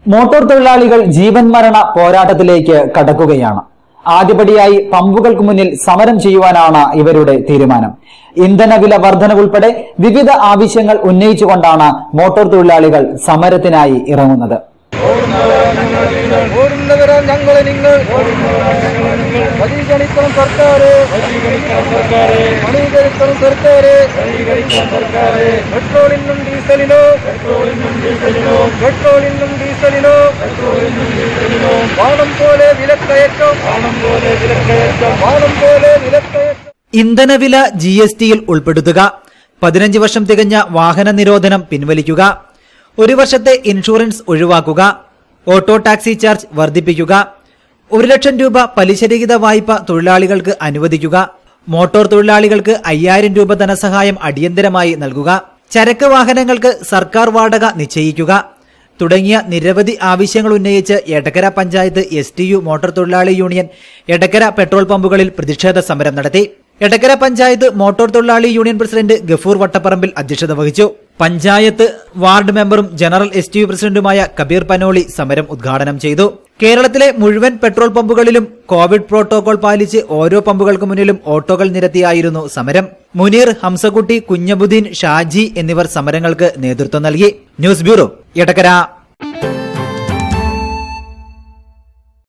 motor തൊഴിലാളികൾ ജീവൻ മരണ പോരാട്ടത്തിലേക്ക് കടക്കുകയാണ് ആദ്യപടിയായി പമ്പുകൾക്ക് മുന്നിൽ സമരം ചെയ്യുവാനാണ് ഇവരുടെ തീരുമാനം ഇന്ധനവില വർധന ഉൾപ്പെടെ വിവിധ ആവശ്യങ്ങൾ ഉന്നയിച്ചുകൊണ്ടാണ് മോട്ടോർ തൊഴിലാളികൾ സമരത്തിനായി ഇറങ്ങുന്നത് ഓടുന്നവരാ ഞങ്ങളെ നിങ്ങൾ പരിഗണിക്കണം സർക്കാര് പണീകരിക്കണം സർക്കാര് പെട്രോളിനും ഡീസലിനോ പെട്രോളിനും ഡീസലിനോ വാണം പോലെ വിലക്കയറ്റം വാണം പോലെ വിലക്കയറ്റം വാണം പോലെ വിലക്കയറ്റം ഇന്ധനവില ജി എസ് ടിയിൽ ഉൾപ്പെടുത്തുക പതിനഞ്ച് വർഷം തികഞ്ഞ വാഹന നിരോധനം പിൻവലിക്കുക ഒരു വർഷത്തെ ഇൻഷുറൻസ് ഒഴിവാക്കുക ഓട്ടോ ടാക്സി ചാർജ് വർദ്ധിപ്പിക്കുക ഒരു ലക്ഷം രൂപ പലിശരഹിത വായ്പ തൊഴിലാളികൾക്ക് അനുവദിക്കുക മോട്ടോർ തൊഴിലാളികൾക്ക് അയ്യായിരം രൂപ ധനസഹായം അടിയന്തരമായി നൽകുക ചരക്ക് വാഹനങ്ങൾക്ക് സർക്കാർ വാടക നിശ്ചയിക്കുക തുടങ്ങിയ നിരവധി ആവശ്യങ്ങൾ ഉന്നയിച്ച് Edakkara panchayat S T U motor തൊഴിലാളി യൂണിയൻ എടക്കര പെട്രോൾ പമ്പുകളിൽ പ്രതിഷേധ സമരം നടത്തി എടക്കര പഞ്ചായത്ത് മോട്ടോർ തൊഴിലാളി യൂണിയൻ പ്രസിഡന്റ് ഗഫൂർ വട്ടപ്പറമ്പിൽ അധ്യക്ഷത വഹിച്ചു പഞ്ചായത്ത് വാർഡ് മെമ്പറും ജനറൽ എസ് ടി യു പ്രസിഡന്റുമായ കബീർ പനോളി സമരം ഉദ്ഘാടനം ചെയ്തു കേരളത്തിലെ മുഴുവൻ പെട്രോൾ പമ്പുകളിലും കോവിഡ് പ്രോട്ടോകോൾ പാലിച്ച് ഓരോ പമ്പുകൾക്ക് മുന്നിലും ഓട്ടോകൾ നിരത്തിയായിരുന്നു സമരം മുനീർ ഹംസക്കുട്ടി കുഞ്ഞബുദ്ദീൻ ഷാജി എന്നിവർ സമരങ്ങൾക്ക് നേതൃത്വം നൽകി ന്യൂസ് ബ്യൂറോ എടക്കര